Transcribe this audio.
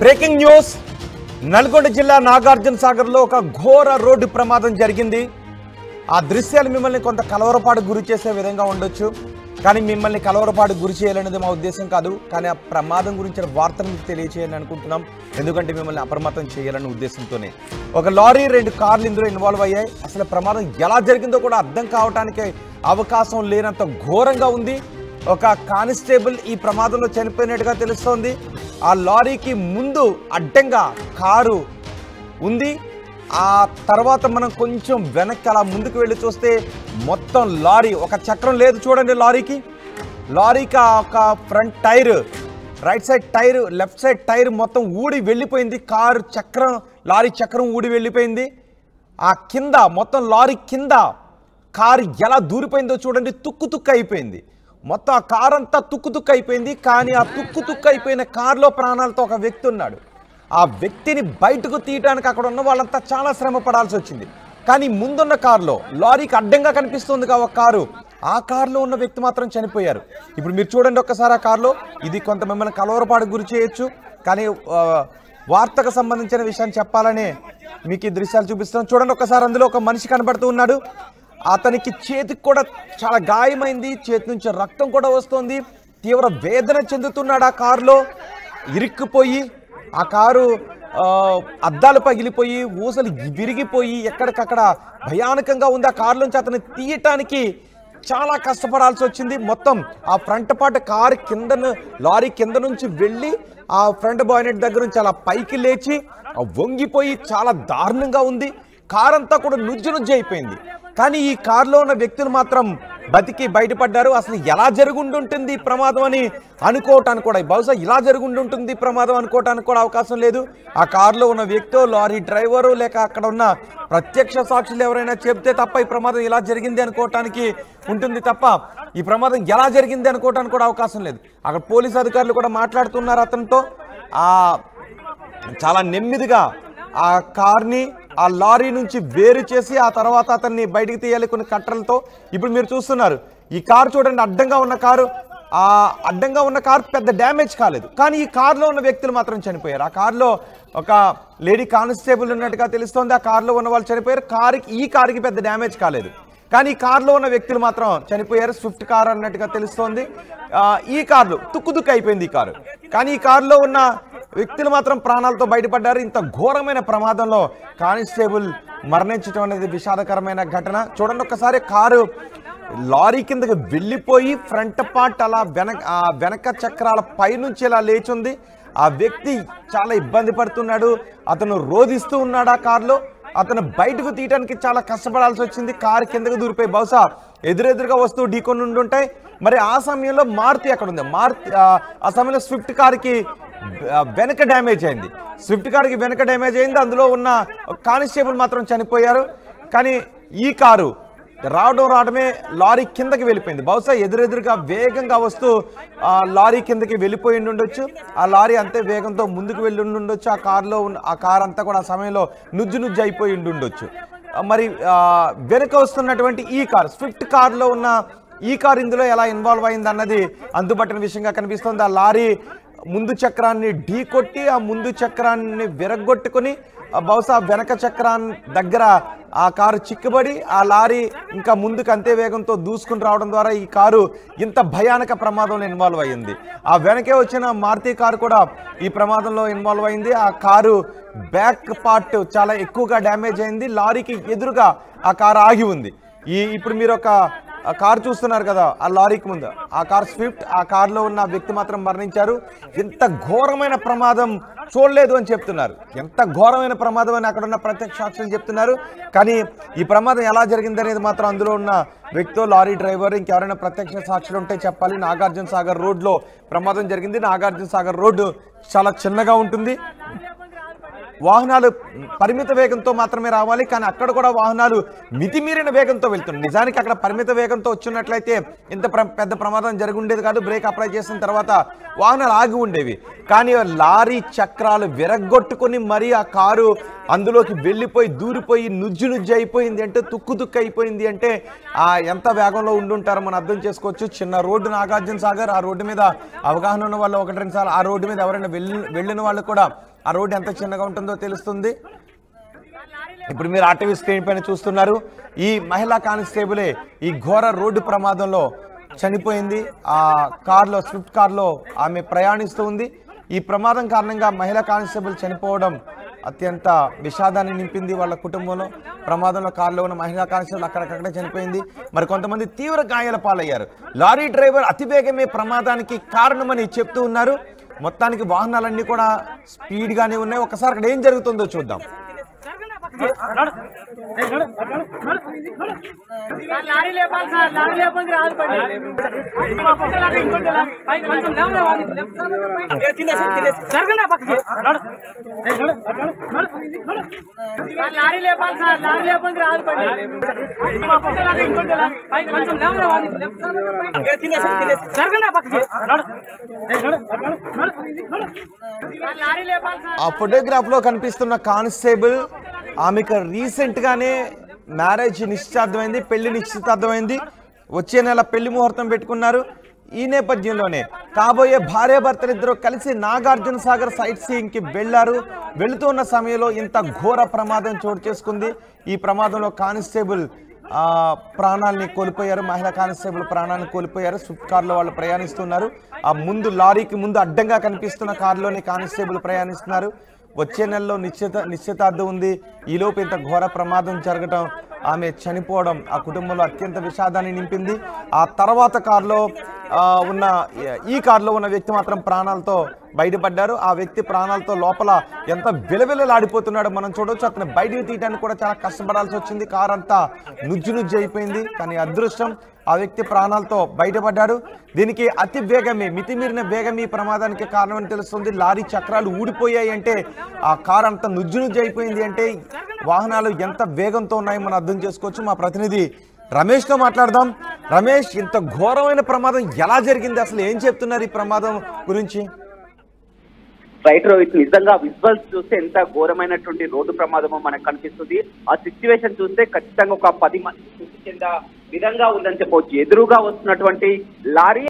Breaking news Nalgonda జిల్లా నాగార్జున సాగర్లో ఒక ఘోర రోడ్డు ప్రమాదం జరిగింది ఆ దృశ్యాలు మిమ్మల్ని కొంత కలవరపాటు గురి చేసే విధంగా ఉండొచ్చు కానీ మిమ్మల్ని కలవరపాటు గురి చేయాలనేది మా ఉద్దేశం కాదు కానీ ఆ ప్రమాదం గురించిన వార్తను మీకు తెలియచేయాలని అనుకుంటున్నాం ఎందుకంటే మిమ్మల్ని అప్రమత్తం చేయాలనే ఉద్దేశంతోనే ఒక లారీ రెండు కార్లు ఇందులో ఇన్వాల్వ్ అయ్యాయి అసలు ప్రమాదం ఎలా జరిగిందో కూడా అర్థం కావడానికి అవకాశం లేనంత ఘోరంగా ఉంది ఒక కానిస్టేబుల్ ఈ ప్రమాదంలో చనిపోయినట్టుగా తెలుస్తోంది ఆ లారీకి ముందు అడ్డంగా కారు ఉంది ఆ తర్వాత మనం కొంచెం వెనక్కి అలా ముందుకు వెళ్ళి చూస్తే మొత్తం లారీ ఒక చక్రం లేదు చూడండి లారీకి లారీకి ఆ ఒక front tyre right side tyre left side tyre మొత్తం ఊడి వెళ్ళిపోయింది కారు చక్రం లారీ చక్రం ఊడి వెళ్ళిపోయింది ఆ కింద మొత్తం లారీ కింద కారు ఎలా దూరిపోయిందో చూడండి తుక్కు తుక్కు అయిపోయింది మొత్తం ఆ కారు అంతా తుక్కు తుక్కు అయిపోయింది కానీ ఆ తుక్కు తుక్కు అయిపోయిన కారులో ప్రాణాలతో ఒక వ్యక్తి ఉన్నాడు ఆ వ్యక్తిని బయటకు తీయడానికి అక్కడ ఉన్న వాళ్ళంతా చాలా శ్రమ పడాల్సి వచ్చింది కానీ ముందున్న కారులో లారీకి అడ్డంగా కనిపిస్తుంది ఒక కారు ఆ కారులో ఉన్న వ్యక్తి మాత్రం చనిపోయారు ఇప్పుడు మీరు చూడండి ఒక్కసారి ఆ కారులో ఇది కొంత మిమ్మల్ని కలవరపాటు గురి చేయొచ్చు కానీ ఆ, వార్తకు సంబంధించిన విషయాన్ని చెప్పాలనే మీకు ఈ దృశ్యాలు చూపిస్తున్నాం చూడండి ఒకసారి అందులో ఒక మనిషి కనబడుతూ ఉన్నాడు అతనికి చేతికి కూడా చాలా గాయమైంది చేతి నుంచి రక్తం కూడా వస్తుంది తీవ్ర వేదన చెందుతున్నాడు ఆ కారులో ఇరుక్కుపోయి ఆ కారు ఆ, అద్దాలు పగిలిపోయి ఊసలు విరిగిపోయి ఎక్కడికక్కడ భయానకంగా ఉంది ఆ కారులోంచి అతను తీయటానికి చాలా కష్టపడాల్సి వచ్చింది మొత్తం ఆ ఫ్రంట్ పార్ట్ కారు కింద లారీ కింద నుంచి వెళ్ళి ఆ ఫ్రంట్ బాయినెట్ దగ్గర నుంచి అలా పైకి లేచి ఆ వంగిపోయి చాలా దారుణంగా ఉంది కార్ అంతా కూడా నుజ్జు నుజ్జు అయిపోయింది కానీ ఈ కారులో ఉన్న వ్యక్తులు మాత్రం బతికి బయటపడ్డారు అసలు ఎలా జరుగుండుంటుంది ఈ ప్రమాదం అని అనుకోవటానికి కూడా బహుశా ఇలా జరుగుండుంటుంది ఈ ప్రమాదం అనుకోవటానికి కూడా అవకాశం లేదు ఆ కారులో ఉన్న వ్యక్తో లారీ డ్రైవరు లేక అక్కడ ఉన్న ప్రత్యక్ష సాక్షులు ఎవరైనా చెప్తే తప్ప ఈ ప్రమాదం ఇలా జరిగింది అనుకోవటానికి ఉంటుంది తప్ప ఈ ప్రమాదం ఎలా జరిగింది అనుకోవటానికి కూడా అవకాశం లేదు అక్కడ పోలీస్ అధికారులు కూడా మాట్లాడుతున్నారు అతనితో ఆ చాలా నెమ్మదిగా ఆ కార్ని ఆ లారీ నుంచి వేరు చేసి ఆ తర్వాత అతన్ని బయటికి తీయాలి కొన్ని కట్టలతో ఇప్పుడు మీరు చూస్తున్నారు ఈ కారు చూడండి అడ్డంగా ఉన్న కారు ఆ అడ్డంగా ఉన్న కారు పెద్ద డ్యామేజ్ కాలేదు కానీ ఈ కారులో ఉన్న వ్యక్తులు మాత్రం చనిపోయారు ఆ కారులో ఒక లేడీ కానిస్టేబుల్ ఉన్నట్టుగా తెలుస్తోంది ఆ కారులో ఉన్న వాళ్ళు చనిపోయారు కారుకి ఈ కారుకి పెద్ద డ్యామేజ్ కాలేదు కానీ ఈ కారులో ఉన్న వ్యక్తులు మాత్రం చనిపోయారు స్విఫ్ట్ కార్ అన్నట్టుగా తెలుస్తోంది ఆ, ఈ కార్లు తుక్కు తుక్కు అయిపోయింది ఈ కారు కానీ ఈ కారులో ఉన్న వ్యక్తులు మాత్రం ప్రాణాలతో బయటపడ్డారు ఇంత ఘోరమైన ప్రమాదంలో కానిస్టేబుల్ మరణించడం అనేది విషాదకరమైన ఘటన చూడండి ఒక్కసారి కారు లారీ కిందకి వెళ్ళిపోయి ఫ్రంట్ పార్ట్ అలా వెనక ఆ వెనక చక్రాల పైనుంచి ఇలా లేచుంది ఆ వ్యక్తి చాలా ఇబ్బంది పడుతున్నాడు అతను రోధిస్తూ ఉన్నాడు ఆ కారులో అతను బయటకు తీయడానికి చాలా కష్టపడాల్సి వచ్చింది కారు కిందకు దూరిపోయి బహుశా ఎదురెదురుగా వస్తూ ఢీకొని ఉండి ఉంటాయి మరి ఆ సమయంలో మారుతి అక్కడ ఉంది మారుతి ఆ, ఆ సమయంలో స్విఫ్ట్ కార్కి ఆ, వెనక డ్యామేజ్ అయింది స్విఫ్ట్ కార్కి వెనక డ్యామేజ్ అయింది అందులో ఉన్న కానిస్టేబుల్ మాత్రం చనిపోయారు కానీ ఈ కారు రావడం రావడమే లారీ కిందకి వెళ్ళిపోయింది బహుశా ఎదురెదురుగా వేగంగా వస్తూ ఆ లారీ కిందకి వెళ్ళిపోయి ఉండొచ్చు ఆ లారీ అంతే వేగంతో ముందుకు వెళ్ళి ఉండి ఉండొచ్చు ఆ కారులో ఉన్న ఆ కార్ అంతా కూడా ఆ సమయంలో నుజ్జు నుజ్జు అయిపోయి ఉండి ఉండొచ్చు ఆ, మరి ఆ, వెనుక వస్తున్నటువంటి ఈ కార్ స్విఫ్ట్ కార్లో ఉన్న ఈ కార్ ఇందులో ఎలా ఇన్వాల్వ్ అయింది అన్నది అందుబట్టిన విషయంగా కనిపిస్తుంది ఆ లారీ ముందు చక్రాన్ని ఢీ కొట్టి ఆ ముందు చక్రాన్ని విరగొట్టుకొని ఆ బహుశా వెనక చక్రాన్ దగ్గర ఆ కారు చిక్కుబడి ఆ లారీ ఇంకా ముందుకు అంతే వేగంతో దూసుకుని రావడం ద్వారా ఈ కారు ఇంత భయానక ప్రమాదంలో ఇన్వాల్వ్ అయ్యింది ఆ వెనకే వచ్చిన మారుతి కారు కూడా ఈ ప్రమాదంలో ఇన్వాల్వ్ అయింది ఆ కారు బ్యాక్ పార్ట్ చాలా ఎక్కువగా డ్యామేజ్ అయింది లారీకి ఎదురుగా ఆ కారు ఆగి ఉంది ఈ ఇప్పుడు మీరు ఒక ఆ కార్ చూస్తున్నారు కదా ఆ లారీకి ముందు ఆ కార్ స్విఫ్ట్ ఆ కార్లో ఉన్న వ్యక్తి మాత్రం మరణించారు ఎంత ఘోరమైన ప్రమాదం చూడలేదు అని చెప్తున్నారు ఎంత ఘోరమైన ప్రమాదం అని అక్కడ ఉన్న ప్రత్యక్ష సాక్షులు చెప్తున్నారు కానీ ఈ ప్రమాదం ఎలా జరిగింది అనేది మాత్రం అందులో ఉన్న వ్యక్తితో లారీ డ్రైవర్ ఇంకెవరైనా ప్రత్యక్ష సాక్షులు ఉంటే చెప్పాలి నాగార్జున సాగర్ రోడ్లో ప్రమాదం జరిగింది నాగార్జున సాగర్ రోడ్డు చాలా చిన్నగా ఉంటుంది వాహనాలు పరిమిత వేగంతో మాత్రమే రావాలి కానీ అక్కడ కూడా వాహనాలు మితిమీరిన వేగంతో వెళ్తున్నాయి నిజానికి అక్కడ పరిమిత వేగంతో వచ్చినట్లయితే ఇంత ప్ర- పెద్ద ప్రమాదం జరిగి ఉండేది కాదు బ్రేక్ అప్లై చేసిన తర్వాత వాహనాలు ఆగి ఉండేవి కానీ లారీ చక్రాలు విరగ్గొట్టుకొని మరీ ఆ కారు అందులోకి వెళ్ళిపోయి దూరిపోయి నుజ్జు నుజ్జు అయిపోయింది అంటే తుక్కు తుక్కు అయిపోయింది అంటే ఆ ఎంత వేగంలో ఉండుంటారో మనం అర్థం చేసుకోవచ్చు చిన్న రోడ్డు నాగార్జున సాగర్ ఆ రోడ్డు మీద అవగాహన ఉన్న వాళ్ళు ఒకటి రెండు సార్లు ఆ రోడ్డు మీద ఎవరైనా వెళ్ళి వెళ్ళిన వాళ్ళు కూడా ఆ రోడ్డు ఎంత చిన్నగా ఉంటుందో తెలుస్తుంది ఇప్పుడు మీరు ఆర్టీవీ స్క్రీన్ పైన చూస్తున్నారు ఈ మహిళా కానిస్టేబులే ఈ ఘోర రోడ్డు ప్రమాదంలో చనిపోయింది ఆ కార్లో స్విఫ్ట్ కార్లో ఆమె ప్రయాణిస్తూ ఉంది ఈ ప్రమాదం కారణంగా మహిళా కానిస్టేబుల్ చనిపోవడం అత్యంత విషాదాన్ని నింపింది వాళ్ళ కుటుంబంలో ప్రమాదంలో కారులో ఉన్న మహిళా కానిస్టేబుల్ అక్కడక్కడే చనిపోయింది మరి కొంతమంది తీవ్ర గాయాల పాలయ్యారు లారీ డ్రైవర్ అతివేగమే ప్రమాదానికి కారణమని చెప్తూ ఉన్నారు మొత్తానికి వాహనాలన్నీ కూడా స్పీడ్గానే ఉన్నాయి ఒకసారి అక్కడ ఏం జరుగుతుందో చూద్దాం సార్ లారీ లేపాలి సార్ లారీ లేకపోతే రాదు పడి ఇంకోటి లారీ. పైకి కొంచెం లేవలే వాళ్ళు. జరగండి ఆ పక్కకి. సార్ లారీ లేపాలి సార్ లారీ లేకపోతే రాదు పడి ఇంకోటి లారీ. పైకి కొంచెం లేవలే వాళ్ళు. జరగండి ఆ పక్కకి. సార్ లారీ లేపాలి సార్ ఆ ఫోటోగ్రాఫ్ లో కనిపిస్తున్న కానిస్టేబుల్ ఆమెకు రీసెంట్ గానే మ్యారేజ్ నిశ్చితార్థమైంది పెళ్లి నిశ్చితార్థమైంది వచ్చే నెల పెళ్లి ముహూర్తం పెట్టుకున్నారు ఈ నేపథ్యంలోనే కాబోయే భార్యాభర్తలిద్దరూ కలిసి నాగార్జున సాగర్ సైట్ సీయింగ్ కి వెళ్లారు వెళుతూ ఉన్న సమయంలో ఇంత ఘోర ప్రమాదం చోటు చేసుకుంది ఈ ప్రమాదంలో కానిస్టేబుల్ ఆ ప్రాణాలని కోల్పోయారు మహిళా కానిస్టేబుల్ ప్రాణాలను కోల్పోయారు స్విఫ్ట్ కార్లో వాళ్ళు ప్రయాణిస్తున్నారు ఆ ముందు లారీకి ముందు అడ్డంగా కనిపిస్తున్న కారులోని కానిస్టేబుల్ ప్రయాణిస్తున్నారు వచ్చే నెలలో నిశ్చిత నిశ్చితార్థం ఉంది ఈలోపు ఇంత ఘోర ప్రమాదం జరగటం ఆమె చనిపోవడం ఆ కుటుంబంలో అత్యంత విషాదాన్ని నింపింది ఆ తర్వాత కారులో ఆ, ఉన్న ఈ కారులో ఉన్న వ్యక్తి మాత్రం ప్రాణాలతో బయటపడ్డారు ఆ వ్యక్తి ప్రాణాలతో లోపల ఎంత విలవిలలాడిపోతున్నాడో మనం చూడొచ్చు అతను బయటకు తీయడానికి కూడా చాలా కష్టపడాల్సి వచ్చింది కారు అంతా నుజ్జు నుజ్జు అయిపోయింది కానీ అదృష్టం ఆ వ్యక్తి ప్రాణాలతో బయటపడ్డాడు దీనికి అతి వేగమే మితిమీరిన వేగం ఈ ప్రమాదానికి కారణమని తెలుస్తుంది లారీ చక్రాలు ఊడిపోయాయి అంటే ఆ కారు అంత నుజ్జు నుజ్జు అయిపోయింది అంటే వాహనాలు ఎంత వేగంతో ఉన్నాయో మనం అర్థం చేసుకోవచ్చు మా ప్రతినిధి రమేష్తో మాట్లాడదాం రమేష్ ఇంత ఘోరమైన ప్రమాదం ఎలా జరిగింది అసలు ఏం చెప్తున్నారు ఈ ప్రమాదం గురించి రైట్ రోహిత్ నిజంగా విజువల్స్ చూస్తే ఎంత ఘోరమైనటువంటి రోడ్డు ప్రమాదమో మనకు కనిపిస్తుంది ఆ సిచ్యువేషన్ చూస్తే ఖచ్చితంగా ఒక పది మంది మృతి చెంద విధంగా ఉందని చెప్పవచ్చు ఎదురుగా వస్తున్నటువంటి లారీ